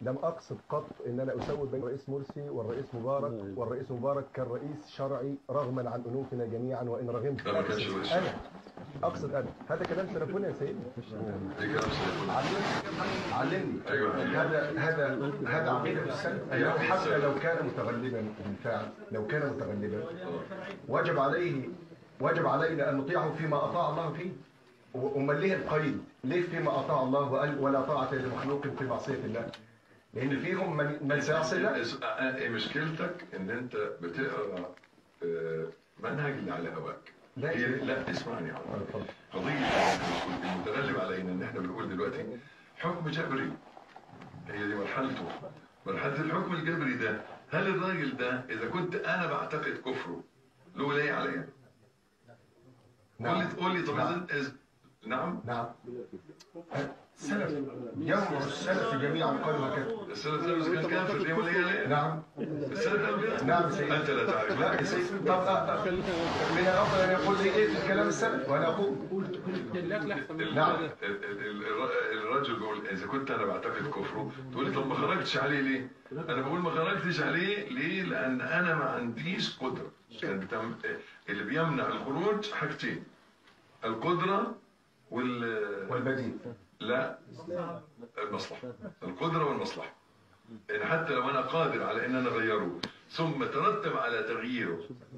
لم اقصد قط ان انا اسوي بين الرئيس مرسي والرئيس مبارك والرئيس مبارك كان رئيس شرعي رغما عن انوفنا جميعا وان رغمت لا، ما كانش رئيس انا اقصد انا هذا كلام سلفوني يا سيدي دي كلام سلفوني علمني علمني أيوة. هذا هذا هذا عقيده السلف أيوة. انه حتى لو كان متغلبا بالفعل لو كان متغلبا وجب عليه وجب علينا ان نطيعه فيما اطاع الله فيه و- امال ليه القيد؟ ليه فيما اطاع الله وقال ولا طاعه لمخلوق في معصيه الله؟ لان فيهم من من سيعصي الله اس- آه، إيه مشكلتك ان انت بتقرا آه، منهج اللي على هواك لا. هي لا اسمعني يا عمر اتفضل. قضية المتغلب علينا ان احنا بنقول دلوقتي حكم جبري هي دي مرحلته مرحلة الحكم الجبري ده هل الراجل ده اذا كنت انا بعتقد كفره له ولاية عليا؟ قول لي قول لي طب نعم. إذا- إذا نعم نعم السلف جمع السلف جميعا قالوا هكذا السلف ده إذا كان كافر ليه ولاية عليا؟ نعم السلف قال كده؟ نعم سيدي انت لا تعرف لا يا سيدي طب آه، آه. من الافضل ان يقول لي ايه في كلام السلف وانا اقول ال- نعم. ال- ال- ال- الرجل بيقول اذا كنت انا بعتقد كفره تقول لي طب ما خرجتش عليه ليه؟ انا بقول ما خرجتش عليه ليه؟ لان انا ما عنديش قدره كان بتم... اللي بيمنع الخروج حاجتين القدره وال والبديل لا المصلحه القدره والمصلحه يعني حتى لو انا قادر على ان انا اغيره ثم ترتب على تغييره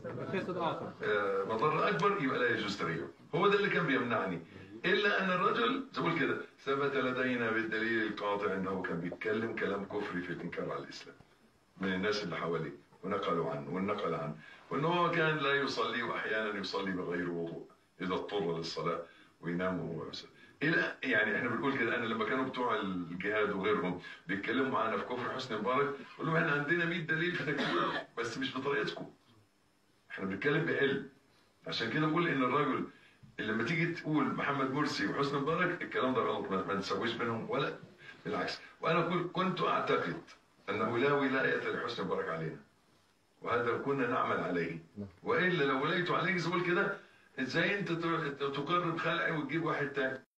آه، مضر اكبر يبقى لا يجوز تغييره هو ده اللي كان بيمنعني الا ان الرجل تقول كده ثبت لدينا بالدليل القاطع انه كان بيتكلم كلام كفري في الانكار على الاسلام من الناس اللي حواليه ونقلوا عنه والنقل عنه وان هو كان لا يصلي واحيانا يصلي بغير وضوء اذا اضطر للصلاه وينام وهو يصلي. الى يعني احنا بنقول كده انا لما كانوا بتوع الجهاد وغيرهم بيتكلموا معانا في كفر حسني مبارك قول لهم احنا عندنا 100 دليل في تكفيره بس مش بطريقتكم احنا بنتكلم بعلم عشان كده بقول ان الراجل اللي لما تيجي تقول محمد مرسي وحسني مبارك الكلام ده غلط ما ما نسويش بينهم ولا بالعكس وانا كل- كنت اعتقد انه لا ولايه لحسني مبارك علينا وهذا كنا نعمل عليه والا لو ولايته عليك زي ما بقول كده ازاي انت ت- تقرب خلعي وتجيب واحد تاني